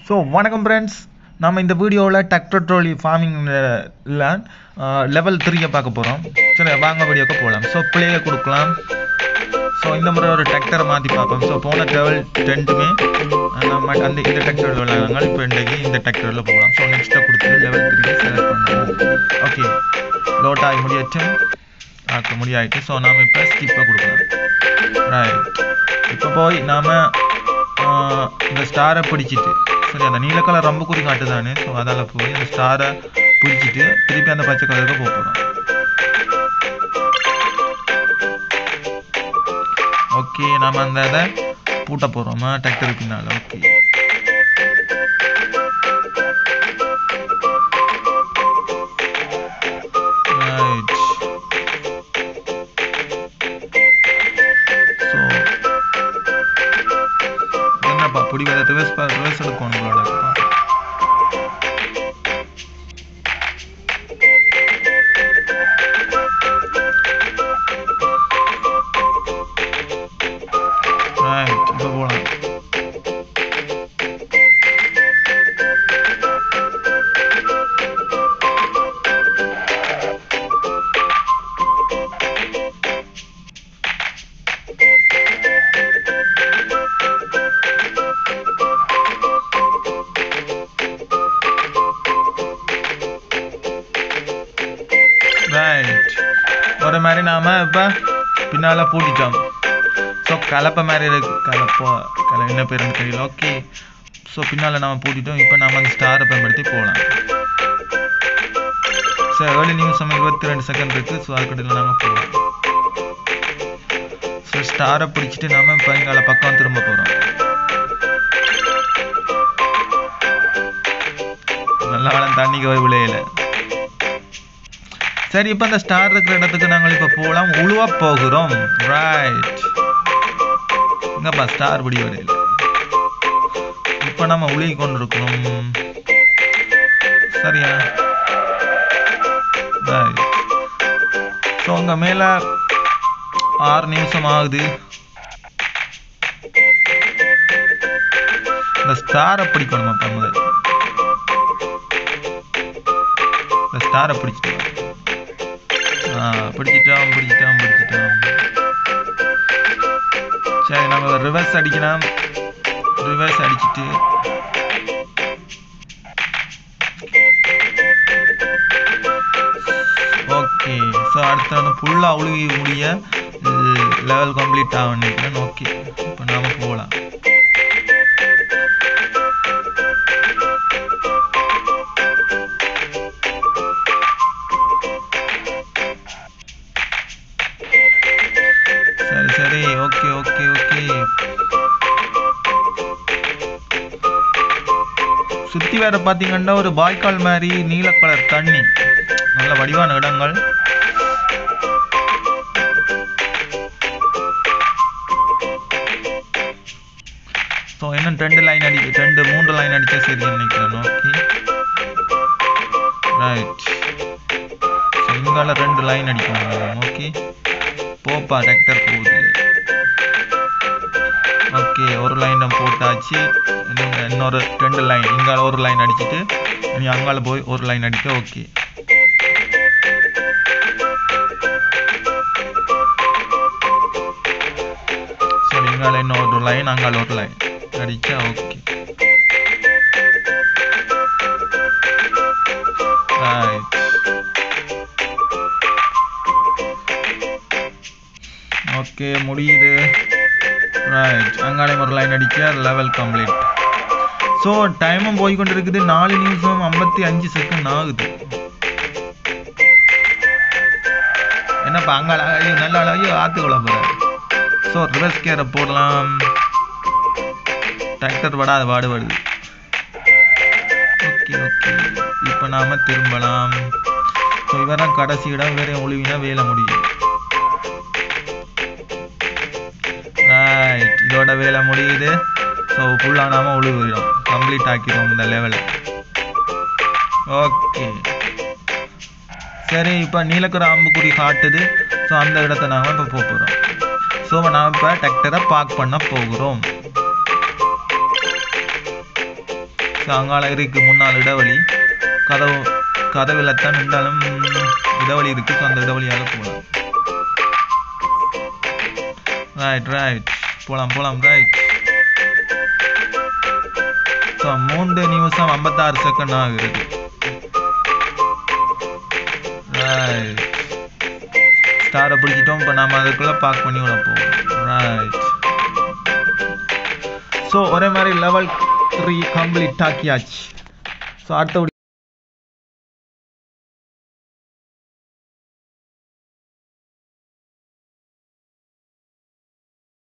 So வணக்கம் friends நம்ம இந்த வீடியோவில் டக்டர் ட்ரோலி ஃபார்மிங்கில் லெவல் த்ரீயை பார்க்க போகிறோம் சரி வாங்க வீடியோக்கு போகலாம் ஸோ பிளேயை கொடுக்கலாம் ஸோ இந்த முறை ஒரு டக்டரை மாற்றி பார்ப்போம் ஸோ போன லெவல் ரெண்டுமே நம்ம அந்த இந்த டக்டரில் விளையாடுறாங்க இப்போ இன்றைக்கு இந்த டக்டரில் போகலாம் ஸோ நெக்ஸ்ட்டாக கொடுத்து லெவல் த்ரீ செலக்ட் பண்ணுவோம் ஓகே லோட் ஆகி முடியாச்சும் ஆக்க முடியாயிட்டு ஸோ நாம் இப்போ ஸ்கிப்பை கொடுக்கலாம் ரைட் இப்போ போய் நாம் இந்த ஸ்டாரை பிடிச்சிட்டு சரி அந்த நீல கலர் ரொம்ப குறி காட்டுதானே ஸோ அதால் போய் அந்த ஸ்டாரை பிடிச்சிட்டு திருப்பி அந்த பச்சை கலருக்கு போக போகிறோம் ஓகே நம்ம அந்த இதை பூட்ட போகிறோமா டிராக்டர் பின்னால் ஓகே ரைட் ஸோ என்னப்பா பிடிக்காத ரிவர்ஸ் ரிவர்ஸ் எடுக்கணும் உங்களோட ரைட் இப்போ போகலாம் ரைட் ஒரு மாதிரி நாம் இப்போ பின்னால் பூட்டிட்டோம் ஸோ கலப்பை மாதிரி இருக்கு கலப்போ கல என்ன பேருன்னு தெரியல ஓகே ஸோ பின்னால் நாம் பூட்டிட்டோம் இப்போ நாம் அந்த ஸ்டாரை பயன்படுத்தி போகலாம் ஸோ ஏர்லி நிமிஷம் இருபத்தி ரெண்டு செகண்ட் இருக்குது ஸோ அதுக்கடையில் நாங்கள் போகலாம் ஸோ ஸ்டாரை பிடிச்சிட்டு நாம் இப்போ எங்களை பக்கம் திரும்ப போகிறோம் நல்லா வளம் தண்ணிக்கு போய் விளையல சரி இப்போ அந்த ஸ்டார் இருக்கிற இடத்துக்கு நாங்கள் இப்போ போகலாம் உழுவ போகிறோம் ரைட் இங்கப்பா ஸ்டார் பிடி வரையில் இப்போ நம்ம உழுகி கொண்டிருக்கிறோம் சரியா ரைட் ஸோ அங்கே மேலே ஆறு நிமிஷம் ஆகுது இந்த ஸ்டாரை பிடிக்கணும் அப்போ முதல் இந்த ஸ்டாரை பிடிச்சிட்டு வா. ஆ பிடிச்சிட்டோம் பிடிச்சிட்டோம் பிடிச்சிட்டோம் சரி நம்ம ரிவர்ஸ் அடிக்கலாம் ரிவர்ஸ் அடிச்சிட்டு ஓகே ஸோ அடுத்து வந்து ஃபுல்லாக உழுவி முடிய லெவல் கம்ப்ளீட் ஆகும் நினைக்கிறேன் ஓகே இப்போ நாம போகலாம் சரி சரி ஓகே ஓகே ஓகே சுத்தி வேற பாத்தீங்கன்னா ஒரு வாய்க்கால் மாதிரி நீல கலர் தண்ணி நல்ல வடிவான இடங்கள் ஸோ இன்னும் ரெண்டு லைன் அடி ரெண்டு மூன்று லைன் அடிச்சா சரி நினைக்கிறேன் ஓகே ரைட் ஸோ இங்கால ரெண்டு லைன் அடிக்கணும் ஓகே போப்பா டிராக்டர் போகுது ஓகே ஒரு லைன் போட்டாச்சு இன்னும் இன்னொரு ரெண்டு லைன் இங்கால ஒரு லைன் அடிச்சுட்டு இனி அங்கால போய் ஒரு லைன் அடிக்க ஓகே சரி இங்கால இன்னொரு லைன் அங்கால ஒரு லைன் அடிச்சா ஓகே ரைட் ஓகே முடியுது ரைட் அங்காலையும் ஒரு லைன் அடிக்க லெவல் கம்ப்ளீட் ஸோ டைமும் போய் கொண்டிருக்குது நாலு நிமிஷம் ஐம்பத்தி அஞ்சு செகண்ட் ஆகுது என்னப்பா அங்கால ஐயோ நல்ல ஐயோ ஆத்துக்குள்ள போற ஸோ ரிவர்ஸ் கேரை போடலாம் டிராக்டர் படாத பாடுபடுது ஓகே ஓகே இப்போ நாம திரும்பலாம் ஸோ இவரெல்லாம் கடைசி இடம் வேற ஒளிவினா வேலை முடியும் ரைட் இதோட வேலை முடியுது ஸோ ஃபுல்லாக நாம உழுவிடும் கம்ப்ளீட் ஆக்கிடுவோம் இந்த லெவலை ஓகே சரி இப்போ நீலக்கர அம்புக்குறி காட்டுது ஸோ அந்த இடத்த நாம இப்போ போக போகிறோம் ஸோ நாம் இப்போ டிராக்டரை பார்க் பண்ண போகிறோம் ஸோ ஸோ அங்கால இருக்கு முன்னால் இடைவெளி கதவு கதவில் தான் நின்றாலும் இடைவெளி இருக்கு ஸோ அந்த இடைவெளியாக போகலாம் ரைட் ரைட் போகலாம் போகலாம் ரைட் ஸோ மூன்று நிமிஷம் ஐம்பத்தாறு செகண்ட் ஆகுது ரைட் ஸ்டாரை பிடிச்சிட்டோம் இப்போ நம்ம அதுக்குள்ளே பார்க் பண்ணி விட போவோம் ரைட் ஸோ ஒரே மாதிரி லெவல் த்ரீ கம்ப்ளீட் ஆக்கியாச்சு ஸோ அடுத்த